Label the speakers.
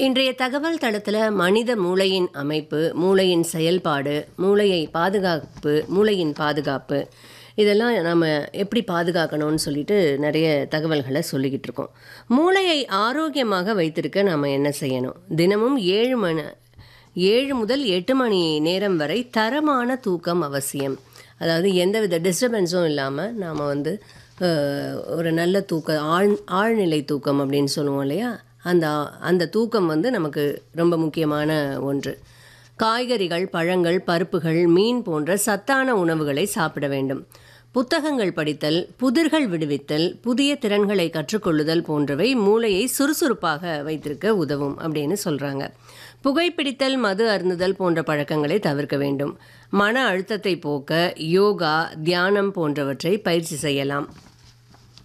Speaker 1: இன்றைய தகவல் தளத்தில் மனித மூளையின் அமைப்பு மூளையின் செயல்பாடு மூளையை பாதுகாப்பு மூளையின் பாதுகாப்பு இதெல்லாம் நம்ம எப்படி பாதுகாக்கணும்னு சொல்லிட்டு நிறைய தகவல்களை சொல்லிக்கிட்டு இருக்கோம் மூளையை ஆரோக்கியமாக வைத்திருக்க நாம் என்ன செய்யணும் தினமும் ஏழு மணி ஏழு முதல் எட்டு மணி நேரம் வரை தரமான தூக்கம் அவசியம் அதாவது எந்தவித டிஸ்டர்பன்ஸும் இல்லாமல் நாம் வந்து அஹ், ஒரு நல்ல தூக்க ஆழ் ஆழ்நிலை தூக்கம் அப்படின்னு சொல்லுவோம் இல்லையா அந்த அந்த தூக்கம் வந்து நமக்கு ரொம்ப முக்கியமான ஒன்று காய்கறிகள் பழங்கள் பருப்புகள் மீன் போன்ற சத்தான உணவுகளை சாப்பிட வேண்டும் புத்தகங்கள் படித்தல் புதிர்கள் விடுவித்தல் புதிய திறன்களை கற்றுக்கொள்ளுதல் போன்றவை மூளையை சுறுசுறுப்பாக வைத்திருக்க உதவும் அப்படின்னு சொல்கிறாங்க புகைப்பிடித்தல் மது அருந்துதல் போன்ற பழக்கங்களை தவிர்க்க வேண்டும் மன அழுத்தத்தை போக்க யோகா தியானம் போன்றவற்றை பயிற்சி செய்யலாம்